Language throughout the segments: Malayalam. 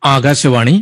ആകാശവാണി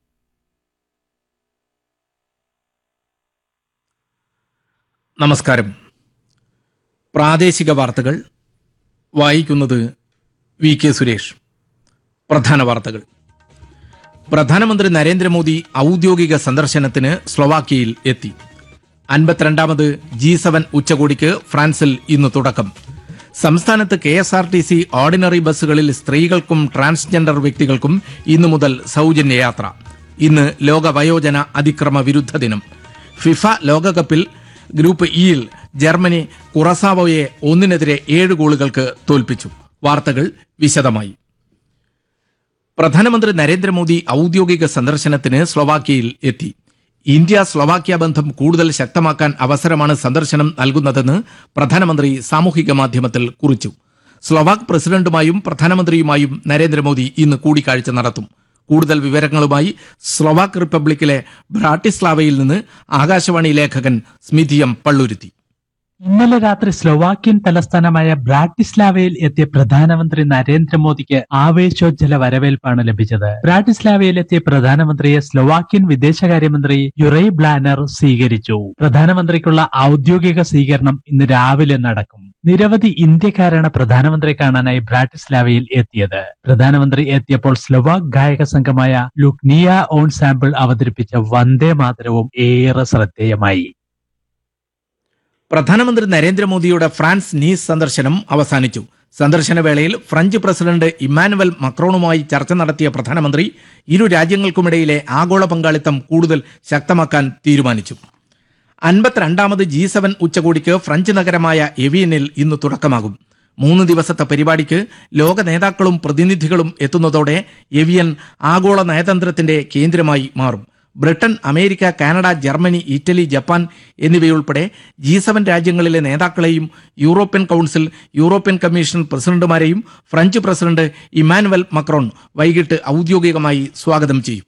നമസ്കാരം പ്രാദേശിക വാർത്തകൾ വായിക്കുന്നത് വി കെ സുരേഷ് പ്രധാന വാർത്തകൾ പ്രധാനമന്ത്രി നരേന്ദ്രമോദി ഔദ്യോഗിക സന്ദർശനത്തിന് സ്ലൊവാക്യയിൽ എത്തി അൻപത്തിരണ്ടാമത് ജി സെവൻ ഉച്ചകോടിക്ക് ഫ്രാൻസിൽ ഇന്ന് തുടക്കം സംസ്ഥാനത്ത് K S R T C ordinary ബസ്സുകളിൽ സ്ത്രീകൾക്കും ട്രാൻസ്ജെൻഡർ വ്യക്തികൾക്കും ഇന്നു മുതൽ സൗജന്യ യാത്ര ഇന്ന് ലോക വയോജന അതിക്രമ വിരുദ്ധ ദിനം ഫിഫ ലോകകപ്പിൽ ഗ്രൂപ്പ് ഇയിൽ ജർമ്മനി കുറസാവോയെ ഒന്നിനെതിരെ ഏഴ് ഗോളുകൾക്ക് തോൽപ്പിച്ചു വാർത്തകൾ വിശദമായി പ്രധാനമന്ത്രി നരേന്ദ്രമോദി ഔദ്യോഗിക സന്ദർശനത്തിന് സ്ലൊവാക്യയിൽ എത്തി ഇന്ത്യ സ്ലൊവാക്യ ബന്ധം കൂടുതൽ ശക്തമാക്കാൻ അവസരമാണ് സന്ദർശനം നൽകുന്നതെന്ന് പ്രധാനമന്ത്രി സാമൂഹിക മാധ്യമത്തിൽ കുറിച്ചു സ്ലൊവാക് പ്രസിഡന്റുമായും പ്രധാനമന്ത്രിയുമായും നരേന്ദ്രമോദി ഇന്ന് കൂടിക്കാഴ്ച നടത്തും കൂടുതൽ വിവരങ്ങളുമായി സ്ലൊവാക് റിപ്പബ്ലിക്കിലെ ബ്രാട്ടിസ്ലാവയിൽ നിന്ന് ആകാശവാണി ലേഖകൻ സ്മിതി എം പള്ളുരുത്തി ഇന്നലെ രാത്രി സ്ലൊവാക്യൻ തലസ്ഥാനമായ ബ്രാട്ടിസ്ലാവയിൽ എത്തിയ പ്രധാനമന്ത്രി നരേന്ദ്രമോദിക്ക് ആവേശോജ്ജല വരവേൽപ്പാണ് ലഭിച്ചത് ബ്രാട്ടിസ്ലാവയിൽ എത്തിയ പ്രധാനമന്ത്രിയെ സ്ലൊവാക്യൻ വിദേശകാര്യമന്ത്രി യുറൈ ബ്ലാനർ സ്വീകരിച്ചു പ്രധാനമന്ത്രിക്കുള്ള ഔദ്യോഗിക സ്വീകരണം ഇന്ന് രാവിലെ നടക്കും നിരവധി ഇന്ത്യക്കാരാണ് പ്രധാനമന്ത്രിയെ കാണാനായി ബ്രാട്ടിസ്ലാവയിൽ എത്തിയത് പ്രധാനമന്ത്രി എത്തിയപ്പോൾ സ്ലൊവാക് ഗായക സംഘമായ ലുക്നിയ ഓൺ സാമ്പിൾ അവതരിപ്പിച്ച വന്ദേ മാതരവും ഏറെ ശ്രദ്ധേയമായി പ്രധാനമന്ത്രി നരേന്ദ്രമോദിയുടെ ഫ്രാൻസ് നീസ് സന്ദർശനം അവസാനിച്ചു സന്ദർശന വേളയിൽ ഫ്രഞ്ച് പ്രസിഡന്റ് ഇമ്മാനുവൽ മക്രോണുമായി ചർച്ച നടത്തിയ പ്രധാനമന്ത്രി ഇരു രാജ്യങ്ങൾക്കുമിടയിലെ ആഗോള പങ്കാളിത്തം കൂടുതൽ ശക്തമാക്കാൻ തീരുമാനിച്ചു അൻപത്തിരണ്ടാമത് ജി സെവൻ ഉച്ചകോടിക്ക് ഫ്രഞ്ച് നഗരമായ എവിയനിൽ ഇന്ന് തുടക്കമാകും മൂന്ന് ദിവസത്തെ പരിപാടിക്ക് ലോക നേതാക്കളും പ്രതിനിധികളും എത്തുന്നതോടെ എവിയൻ ആഗോള നയതന്ത്രത്തിന്റെ കേന്ദ്രമായി മാറും Britain America Canada Germany Italy Japan എന്നിവയുൾപ്പെടെ ജി സെവൻ രാജ്യങ്ങളിലെ നേതാക്കളെയും യൂറോപ്യൻ കൗൺസിൽ യൂറോപ്യൻ കമ്മീഷൻ പ്രസിഡന്റുമാരെയും ഫ്രഞ്ച് പ്രസിഡന്റ് ഇമാനുവൽ മക്രോൺ വൈകിട്ട് ഔദ്യോഗികമായി സ്വാഗതം ചെയ്യും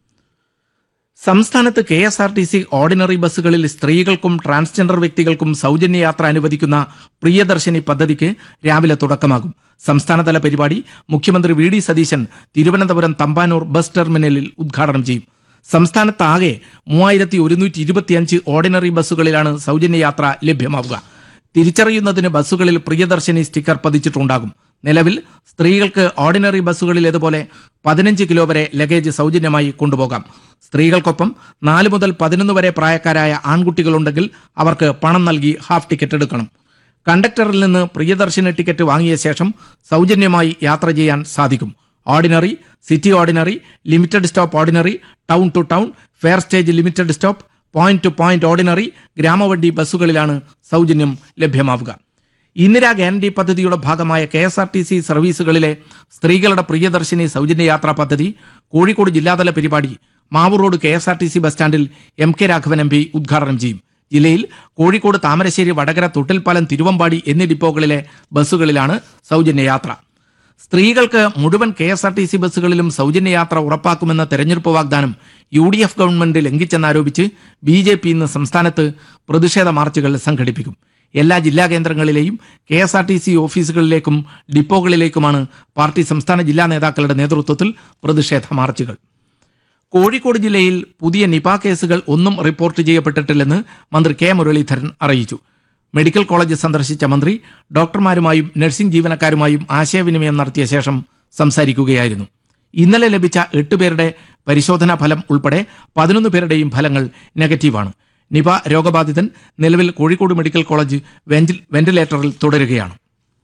സംസ്ഥാനത്ത് K S R T C ordinary ബസ്സുകളിൽ സ്ത്രീകൾക്കും ട്രാൻസ്ജെൻഡർ വ്യക്തികൾക്കും സൗജന്യ യാത്ര അനുവദിക്കുന്ന പ്രിയദർശിനി പദ്ധതിക്ക് രാവിലെ തുടക്കമാകും സംസ്ഥാനതല പരിപാടി മുഖ്യമന്ത്രി V D Satheesan Thiruvananthapuram Thampanoor bus ടെർമിനലിൽ ഉദ്ഘാടനം ചെയ്യും സംസ്ഥാനത്താകെ മൂവായിരത്തി ഒരുന്നൂറ്റി ഇരുപത്തിയഞ്ച് ഓർഡിനറി ബസ്സുകളിലാണ് സൗജന്യ യാത്ര ലഭ്യമാവുക തിരിച്ചറിയുന്നതിന് ബസ്സുകളിൽ പ്രിയദർശിനി സ്റ്റിക്കർ പതിച്ചിട്ടുണ്ടാകും നിലവിൽ സ്ത്രീകൾക്ക് ഓർഡിനറി ബസ്സുകളിലേതുപോലെ പതിനഞ്ച് കിലോ വരെ ലഗേജ് സൗജന്യമായി കൊണ്ടുപോകാം സ്ത്രീകൾക്കൊപ്പം നാല് മുതൽ പതിനൊന്ന് വരെ പ്രായക്കാരായ ആൺകുട്ടികളുണ്ടെങ്കിൽ അവർക്ക് പണം നൽകി ഹാഫ് ടിക്കറ്റ് എടുക്കണം കണ്ടക്ടറിൽ നിന്ന് പ്രിയദർശിനി ടിക്കറ്റ് വാങ്ങിയ ശേഷം സൗജന്യമായി യാത്ര ചെയ്യാൻ സാധിക്കും ordinary city ordinary limited stop ordinary town to town fare stage limited stop point to point ordinary ഗ്രാമവണ്ടി ബസ്സുകളിലാണ് സൗജന്യം ലഭ്യമാവുക ഇന്ദിരാ ഗ്യാരണ്ടി പദ്ധതിയുടെ ഭാഗമായ K S R T C സർവീസുകളിലെ സ്ത്രീകളുടെ പ്രിയദർശിനി സൗജന്യ യാത്രാ പദ്ധതി കോഴിക്കോട് ജില്ലാതല പരിപാടി Mavoor road K S R T C bus സ്റ്റാൻഡിൽ M K Raghavan M P ഉദ്ഘാടനം ചെയ്യും ജില്ലയിൽ കോഴിക്കോട് താമരശ്ശേരി വടകര തൊട്ടിൽപ്പാലം തിരുവമ്പാടി എന്നീ ഡിപ്പോകളിലെ ബസ്സുകളിലാണ് സൗജന്യ യാത്ര സ്ത്രീകൾക്ക് മുഴുവൻ K S R T C ബസ്സുകളിലും സൗജന്യ യാത്ര ഉറപ്പാക്കുമെന്ന തെരഞ്ഞെടുപ്പ് വാഗ്ദാനം യു ഡി എഫ് ഗവൺമെന്റ് ലംഘിച്ചെന്നാരോപിച്ച് ബി ജെ പി ഇന്ന് സംസ്ഥാനത്ത് പ്രതിഷേധ മാർച്ചുകൾ സംഘടിപ്പിക്കും എല്ലാ ജില്ലാ കേന്ദ്രങ്ങളിലെയും K S R T C ഓഫീസുകളിലേക്കും ഡിപ്പോകളിലേക്കുമാണ് പാർട്ടി സംസ്ഥാന ജില്ലാ നേതാക്കളുടെ നേതൃത്വത്തിൽ പ്രതിഷേധ മാർച്ചുകൾ കോഴിക്കോട് ജില്ലയിൽ പുതിയ നിപ കേസുകൾ ഒന്നും റിപ്പോർട്ട് ചെയ്യപ്പെട്ടിട്ടില്ലെന്ന് മന്ത്രി കെ മുരളീധരൻ അറിയിച്ചു മെഡിക്കൽ കോളേജ് സന്ദർശിച്ച മന്ത്രി ഡോക്ടർമാരുമായും നഴ്സിംഗ് ജീവനക്കാരുമായും ആശയവിനിമയം നടത്തിയ ശേഷം സംസാരിക്കുകയായിരുന്നു ഇന്നലെ ലഭിച്ച എട്ട് പേരുടെ പരിശോധനാ ഫലം ഉൾപ്പെടെ പതിനൊന്ന് പേരുടെയും ഫലങ്ങൾ നെഗറ്റീവാണ് നിപ രോഗബാധിതൻ നിലവിൽ കോഴിക്കോട് മെഡിക്കൽ കോളേജ് വെന്റിൽ- വെന്റിലേറ്ററിൽ തുടരുകയാണ്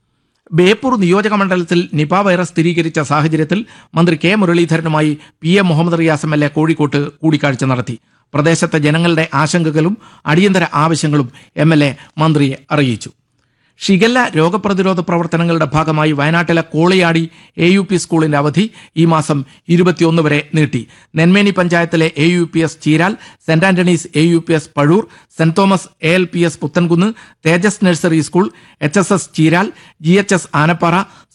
ബേപ്പൂർ നിയോജക മണ്ഡലത്തിൽ നിപ വൈറസ് സ്ഥിരീകരിച്ച സാഹചര്യത്തിൽ മന്ത്രി കെ മുരളീധരനുമായി P M Muhammad Riyas M L A കോഴിക്കോട്ട് കൂടിക്കാഴ്ച നടത്തി പ്രദേശത്തെ ജനങ്ങളുടെ ആശങ്കകളും അടിയന്തര ആവശ്യങ്ങളും എം എൽ എ മന്ത്രിയെ അറിയിച്ചു ഷിഗല്ല രോഗപ്രതിരോധ പ്രവർത്തനങ്ങളുടെ ഭാഗമായി വയനാട്ടിലെ കോളിയാടി എ യു പി സ്കൂളിന്റെ അവധി ഈ മാസം ഇരുപത്തിയൊന്ന് വരെ നീട്ടി നെന്മേനി പഞ്ചായത്തിലെ A U P S Cheeral saint Antony's A U P S Pazhoor saint Thomas A L P S Puthankunnu Thejas nursery school H S S Cheeral G H S Anappara